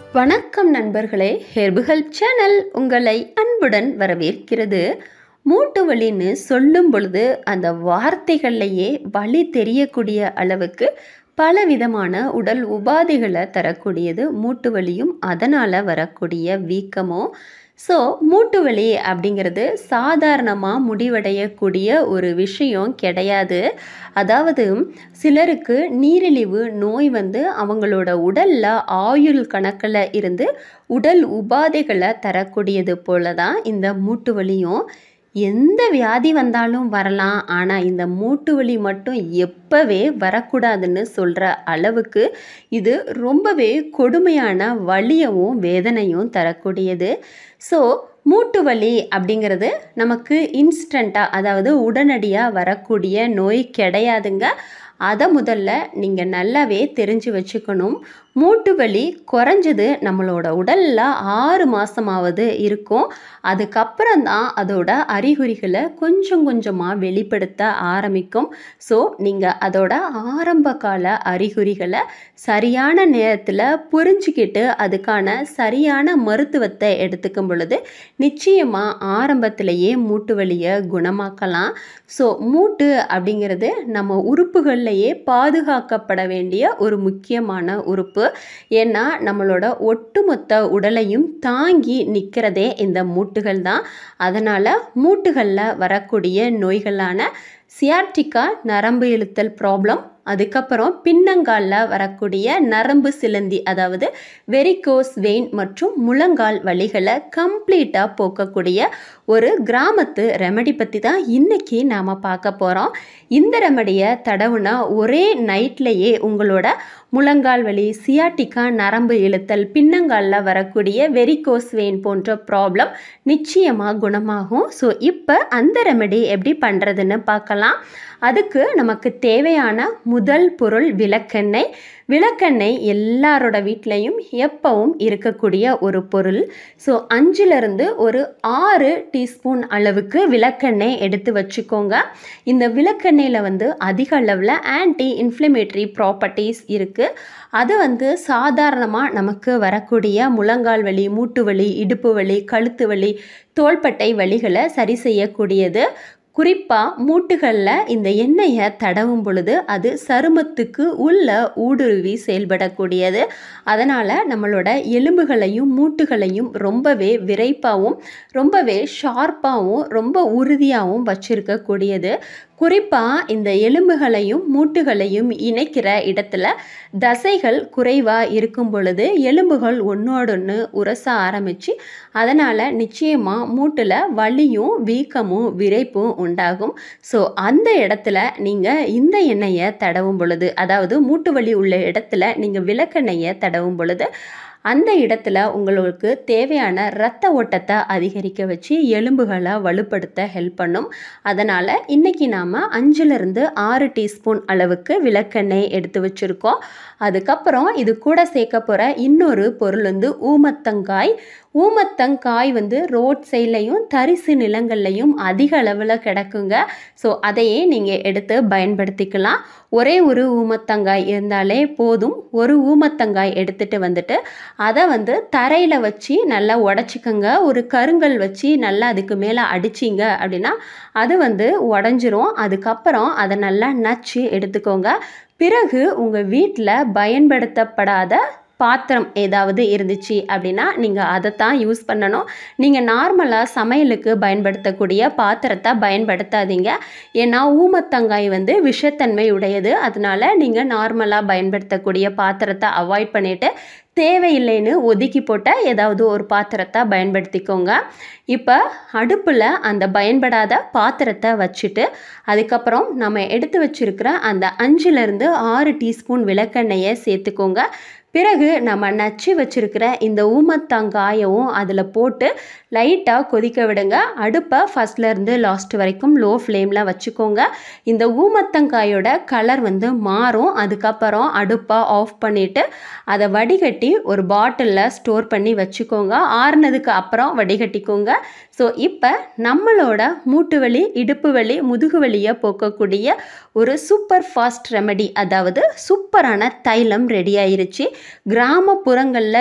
வணக்கம் நண்பர்களே ஹெர்புகள் சேனல் உங்களை அன்புடன் வரவேற்கிறது மூட்டு வலின்னு சொல்லும் பொழுது அந்த வார்த்தைகள்லையே வலி தெரியக்கூடிய அளவுக்கு பலவிதமான உடல் உபாதைகளை தரக்கூடியது மூட்டு வலியும் அதனால் வரக்கூடிய வீக்கமும் ஸோ மூட்டு வலி அப்படிங்கிறது சாதாரணமாக முடிவடையக்கூடிய ஒரு விஷயம் கிடையாது அதாவது சிலருக்கு நீரிழிவு நோய் வந்து அவங்களோட உடலில் ஆயுள் கணக்கில் இருந்து உடல் உபாதைகளை தரக்கூடியது போல தான் இந்த மூட்டு வலியும் எந்த வியாதி வந்தாலும் வரலாம் ஆனால் இந்த மூட்டு வலி மட்டும் எப்போவே வரக்கூடாதுன்னு சொல்கிற அளவுக்கு இது ரொம்பவே கொடுமையான வலியவும் வேதனையும் தரக்கூடியது ஸோ மூட்டு வலி அப்படிங்கிறது நமக்கு இன்ஸ்டண்ட்டாக அதாவது உடனடியாக வரக்கூடிய நோய் கிடையாதுங்க அதை முதல்ல நீங்கள் நல்லாவே தெரிஞ்சு வச்சுக்கணும் மூட்டு வலி குறைஞ்சது நம்மளோட உடலில் ஆறு மாதமாவது இருக்கும் அதுக்கப்புறம் தான் அதோட அறிகுறிகளை கொஞ்சம் கொஞ்சமாக வெளிப்படுத்த ஆரம்பிக்கும் ஸோ நீங்கள் அதோட ஆரம்ப கால அறிகுறிகளை சரியான நேரத்தில் புரிஞ்சுக்கிட்டு அதுக்கான சரியான மருத்துவத்தை எடுத்துக்கும் பொழுது நிச்சயமாக ஆரம்பத்திலேயே மூட்டு வலியை குணமாக்கலாம் ஸோ மூட்டு அப்படிங்கிறது நம்ம உறுப்புகள்லையே பாதுகாக்கப்பட வேண்டிய ஒரு முக்கியமான உறுப்பு ஏன்னா நம்மளோட ஒட்டுமொத்த உடலையும் தாங்கி நிற்கிறதே இந்த மூட்டுகள் தான் அதனால் மூட்டுகளில் வரக்கூடிய நோய்களான சியார்டிக்கா நரம்பு இழுத்தல் ப்ராப்ளம் அதுக்கப்புறம் பின்னங்காலில் வரக்கூடிய நரம்பு சிலந்தி அதாவது வெரிகோஸ் வெயின் மற்றும் முழங்கால் வலிகளை கம்ப்ளீட்டாக போக்கக்கூடிய ஒரு கிராமத்து ரெமடி பற்றி தான் இன்றைக்கி நாம் பார்க்க போகிறோம் இந்த ரெமடியை தடவுனா ஒரே நைட்லேயே உங்களோட முழங்கால் வலி சியாட்டிக்கா நரம்பு இழுத்தல் பின்னங்காலில் வரக்கூடிய வெரிகோஸ் வெயின் போன்ற ப்ராப்ளம் நிச்சயமாக குணமாகும் ஸோ இப்போ அந்த ரெமெடி எப்படி பண்ணுறதுன்னு பார்க்கலாம் அதுக்கு நமக்கு தேவையான முதல் பொருள் விளக்கெண்ணெய் விளக்கெண்ணெய் எல்லாரோட வீட்லேயும் எப்பவும் இருக்கக்கூடிய ஒரு பொருள் ஸோ அஞ்சுலேருந்து ஒரு ஆறு டீஸ்பூன் அளவுக்கு விளக்கெண்ணெய் எடுத்து வச்சுக்கோங்க இந்த விளக்கெண்ணெயில் வந்து அதிக அளவில் ஆன்டி இன்ஃப்ளமேட்டரி ப்ராப்பர்ட்டிஸ் இருக்குது அது வந்து சாதாரணமாக நமக்கு வரக்கூடிய முழங்கால் வலி மூட்டு வலி இடுப்பு வலி கழுத்து வலி தோள்பட்டை வலிகளை சரி செய்யக்கூடியது குறிப்பாக மூட்டுகளில் இந்த எண்ணெயை தடவும் பொழுது அது சருமத்துக்கு உள்ள ஊடுருவி செயல்படக்கூடியது அதனால் நம்மளோட எலும்புகளையும் மூட்டுகளையும் ரொம்பவே விரைப்பாகவும் ரொம்பவே ஷார்ப்பாகவும் ரொம்ப உறுதியாகவும் வச்சிருக்கக்கூடியது குறிப்பாக இந்த எலும்புகளையும் மூட்டுகளையும் இணைக்கிற இடத்துல தசைகள் குறைவாக இருக்கும் பொழுது எலும்புகள் ஒன்றோடொன்று உரச ஆரம்பித்து அதனால் நிச்சயமாக மூட்டில் வலியும் வீக்கமும் விரைப்பும் உண்டாகும் ஸோ அந்த இடத்துல நீங்கள் இந்த எண்ணெயை தடவும் பொழுது அதாவது மூட்டு வலி உள்ள இடத்துல நீங்கள் விளக்கெண்ணெயை தடவும் பொழுது அந்த இடத்துல உங்களுக்கு தேவையான இரத்த ஓட்டத்தை அதிகரிக்க வச்சு எலும்புகளை வலுப்படுத்த ஹெல்ப் பண்ணும் அதனால் இன்றைக்கி நாம் அஞ்சுலேருந்து ஆறு டீஸ்பூன் அளவுக்கு விளக்கெண்ணெய் எடுத்து வச்சுருக்கோம் அதுக்கப்புறம் இது கூட சேர்க்க போகிற இன்னொரு பொருள் வந்து ஊமத்தங்காய் ஊமத்தங்காய் வந்து ரோட் சைட்லையும் தரிசு நிலங்கள்லையும் அதிக அளவில் கிடக்குங்க ஸோ அதையே நீங்கள் எடுத்து பயன்படுத்திக்கலாம் ஒரே ஒரு ஊமத்தங்காய் இருந்தாலே போதும் ஒரு ஊமத்தங்காய் எடுத்துகிட்டு வந்துட்டு அதை வந்து தரையில் வச்சு நல்லா உடச்சிக்கோங்க ஒரு கருங்கல் வச்சு நல்லா அதுக்கு மேலே அடிச்சிங்க அப்படின்னா அது வந்து உடஞ்சிரும் அதுக்கப்புறம் அதை நல்லா நச்சு எடுத்துக்கோங்க பிறகு உங்கள் வீட்டில் பயன்படுத்தப்படாத பாத்திரம் ஏதாவது இருந்துச்சு அப்படின்னா நீங்கள் அதை தான் யூஸ் பண்ணணும் நீங்கள் நார்மலாக சமையலுக்கு பயன்படுத்தக்கூடிய பாத்திரத்தை பயன்படுத்தாதீங்க ஏன்னா ஊமத்தங்காய் வந்து விஷத்தன்மை உடையது அதனால நீங்கள் நார்மலாக பயன்படுத்தக்கூடிய பாத்திரத்தை அவாய்ட் பண்ணிவிட்டு தேவையில்லைன்னு ஒதுக்கி போட்ட ஏதாவது ஒரு பாத்திரத்தை பயன்படுத்திக்கோங்க இப்போ அடுப்பில் அந்த பயன்படாத பாத்திரத்தை வச்சுட்டு அதுக்கப்புறம் நம்ம எடுத்து வச்சுருக்கிற அந்த அஞ்சுலேருந்து ஆறு டீஸ்பூன் விளக்கெண்ணெயை சேர்த்துக்கோங்க பிறகு நம்ம நச்சு வச்சுருக்கிற இந்த ஊமத்தங்காயவும் அதில் போட்டு லைட்டாக கொதிக்க விடுங்க அடுப்பை ஃபஸ்ட்லேருந்து லாஸ்ட் வரைக்கும் லோ ஃப்ளேமில் வச்சுக்கோங்க இந்த ஊமத்தங்காயோட கலர் வந்து மாறும் அதுக்கப்புறம் அடுப்பை ஆஃப் பண்ணிவிட்டு அதை வடிகட்டி ஒரு பாட்டிலில் ஸ்டோர் பண்ணி வச்சுக்கோங்க ஆறுனதுக்கு அப்புறம் வடிகட்டிக்கோங்க ஸோ இப்போ நம்மளோட மூட்டு வலி இடுப்பு வலி முதுகு வலியை போக்கக்கூடிய ஒரு சூப்பர் ஃபாஸ்ட் ரெமெடி அதாவது சூப்பரான தைலம் ரெடி ஆயிருச்சு கிராமப்புறங்களில் இப்போ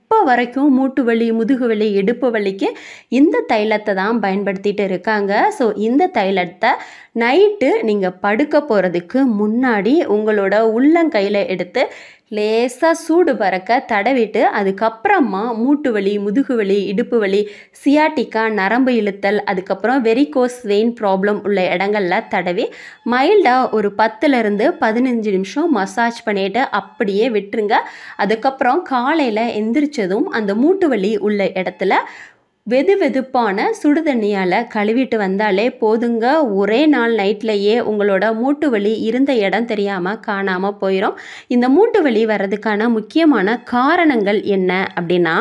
இப்போ வரைக்கும் மூட்டு வலி முதுகு வலி இடுப்பு வலிக்கு இந்த தைலத்தை தான் பயன்படுத்திட்டு இருக்காங்க ஸோ இந்த தைலத்தை நைட்டு நீங்கள் படுக்க போகிறதுக்கு முன்னாடி உங்களோட உள்ளங்கையில் எடுத்து லேசாக சூடு பறக்க தடவிட்டு அதுக்கப்புறமா மூட்டு வலி முதுகு வலி இடுப்பு வலி சியாட்டிக்கா நரம்பு இழுத்தல் அதுக்கப்புறம் வெரிகோஸ் வெயின் ப்ராப்ளம் உள்ள இடங்கள்ல தடவி மைல்டாக ஒரு பத்துலேருந்து பதினஞ்சு நிமிஷம் மசாஜ் பண்ணிட்டு அப்படியே விட்டுருங்க அதுக்கப்புறம் காலையில் எந்திரிச்சதும் அந்த மூட்டு வலி உள்ள இடத்துல வெது வெதுப்பான சுடு தண்ணியால் கழுவிட்டு வந்தாலே போதுங்க ஒரே நாள் நைட்லேயே உங்களோட மூட்டு வலி இருந்த இடம் தெரியாமல் காணாமல் போயிடும் இந்த மூட்டு வலி வர்றதுக்கான முக்கியமான காரணங்கள் என்ன அப்படின்னா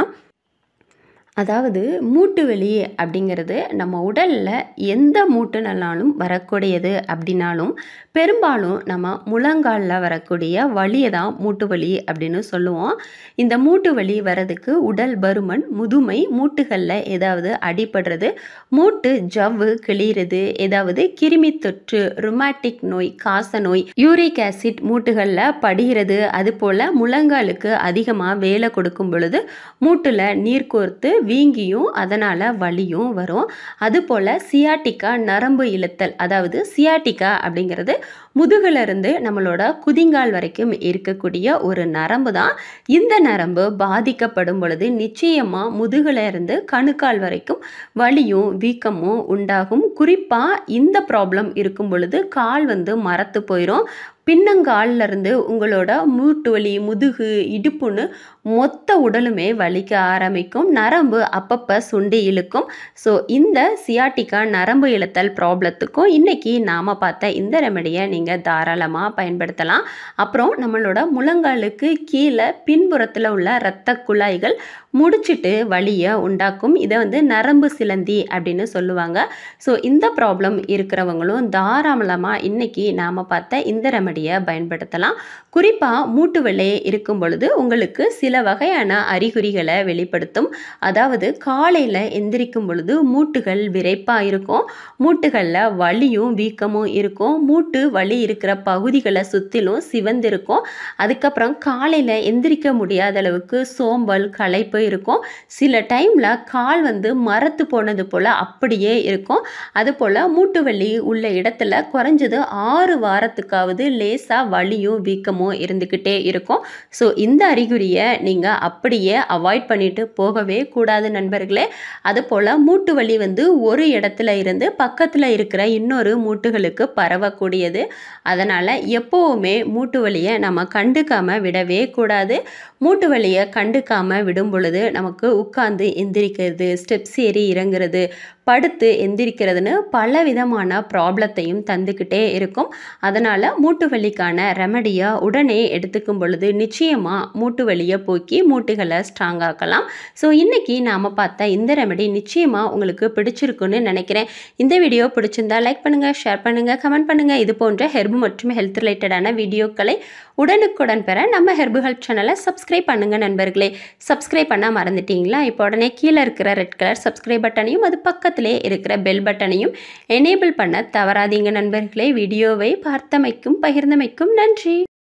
அதாவது மூட்டு வலி அப்படிங்கிறது நம்ம உடலில் எந்த மூட்டுனாலும் வரக்கூடியது அப்படின்னாலும் பெரும்பாலும் நம்ம முழங்காலில் வரக்கூடிய வலியை தான் மூட்டு வலி அப்படின்னு சொல்லுவோம் இந்த மூட்டு வலி வர்றதுக்கு உடல் பருமன் முதுமை மூட்டுகளில் ஏதாவது அடிபடுறது மூட்டு ஜவ்வு கிளியிறது ஏதாவது கிருமி தொற்று ருமாட்டிக் நோய் காச நோய் யூரிக் ஆசிட் மூட்டுகளில் படிகிறது அதுபோல் முழங்காலுக்கு அதிகமாக வேலை கொடுக்கும் பொழுது மூட்டில் நீர் கோர்த்து வீங்கியும் அதனால் வலியும் வரும் அதுபோல் சியாட்டிக்கா நரம்பு இழுத்தல் அதாவது சியாட்டிக்கா அப்படிங்கிறது முதுகுல இருந்து நம்மளோட குதிங்கால் வரைக்கும் இருக்கக்கூடிய ஒரு நரம்பு தான் இந்த நரம்பு பாதிக்கப்படும் பொழுது நிச்சயமாக முதுகுல இருந்து கணுக்கால் வரைக்கும் வலியும் வீக்கமும் உண்டாகும் குறிப்பாக இந்த ப்ராப்ளம் இருக்கும் பொழுது கால் வந்து மரத்து போயிடும் பின்னங்கால்ல இருந்து உங்களோட மூட்டு வலி முதுகு இடுப்புன்னு மொத்த உடலுமே வலிக்க ஆரம்பிக்கும் நரம்பு அப்பப்போ சுண்டி இழுக்கும் ஸோ இந்த சியாட்டிக்கா நரம்பு இழுத்தல் ப்ராப்ளத்துக்கும் இன்றைக்கி நாம் பார்த்த இந்த ரெமெடியை நீங்கள் தாராளமாக பயன்படுத்தலாம் அப்புறம் நம்மளோட முழங்காலுக்கு கீழே பின்புறத்தில் உள்ள இரத்த குழாய்கள் முடிச்சிட்டு வலியை உண்டாக்கும் இதை வந்து நரம்பு சிலந்தி அப்படின்னு சொல்லுவாங்க ஸோ இந்த ப்ராப்ளம் இருக்கிறவங்களும் தாராளமாக இன்றைக்கி நாம் பார்த்த இந்த ரெமடியை பயன்படுத்தலாம் குறிப்பாக மூட்டு வலி இருக்கும் பொழுது உங்களுக்கு சில வகையான அறிகுறிகளை வெளிப்படுத்தும் அதாவது காலையில் எந்திரிக்கும் பொழுது மூட்டுகள் விரைப்பாக இருக்கும் மூட்டுகளில் வலியும் வீக்கமும் இருக்கும் மூட்டு வலி இருக்கிற பகுதிகளை சுற்றிலும் சிவந்திருக்கும் அதுக்கப்புறம் காலையில் எந்திரிக்க முடியாத அளவுக்கு சோம்பல் களைப்பு இருக்கும் சில டைமில் கால் வந்து மரத்து போனது போல் அப்படியே இருக்கும் அதுபோல் மூட்டு வலி உள்ள இடத்துல குறைஞ்சது ஆறு வாரத்துக்காவது லேசாக வலியும் வீக்கமும் இருந்துக்கிட்டே இருக்கும் ஸோ இந்த அறிகுறியை நீங்கள் அப்படியே அவாய்ட் பண்ணிட்டு போகவே கூடாது நண்பர்களே அதுபோல் மூட்டு வலி வந்து ஒரு இடத்துல இருந்து பக்கத்தில் இருக்கிற இன்னொரு மூட்டுகளுக்கு பரவக்கூடியது அதனால் எப்போவுமே மூட்டு வலியை நம்ம கண்டுக்காமல் விடவே கூடாது மூட்டு வலியை கண்டுக்காமல் விடும் பொழுது நமக்கு உட்காந்து எந்திரிக்கிறது ஸ்டெப்ஸ் ஏறி இறங்குறது படுத்து எந்திரிக்கிறதுன்னு பல விதமான ப்ராப்ளத்தையும் தந்துக்கிட்டே இருக்கும் அதனால் மூட்டு வலிக்கான ரெமடியை உடனே எடுத்துக்கும் பொழுது நிச்சயமாக மூட்டு வலியை போக்கி மூட்டுகளை ஸ்ட்ராங் ஆக்கலாம் ஸோ இன்றைக்கி நாம் பார்த்த இந்த ரெமடி நிச்சயமாக உங்களுக்கு பிடிச்சிருக்குன்னு நினைக்கிறேன் இந்த வீடியோ பிடிச்சிருந்தா லைக் பண்ணுங்கள் ஷேர் பண்ணுங்கள் கமெண்ட் பண்ணுங்கள் இது போன்ற ஹெர்பு மற்றும் ஹெல்த் ரிலேட்டடான வீடியோக்களை உடனுக்குடன் பெற நம்ம ஹெர்பு ஹெல்ப் சேனலை சப்ஸ்கிரைப் பண்ணுங்கள் நண்பர்களே சப்ஸ்கிரைப் பண்ண மறந்துட்டீங்களா இப்போ உடனே கீழே இருக்கிற ரெட் கலர் சப்ஸ்கிரைப் பட்டனையும் அது பக்கத்திலே இருக்கிற பெல் பட்டனையும் எனேபிள் பண்ண தவறாதீங்க நண்பர்களே வீடியோவை பார்த்தமைக்கும் பகிர்ந்தமைக்கும் நன்றி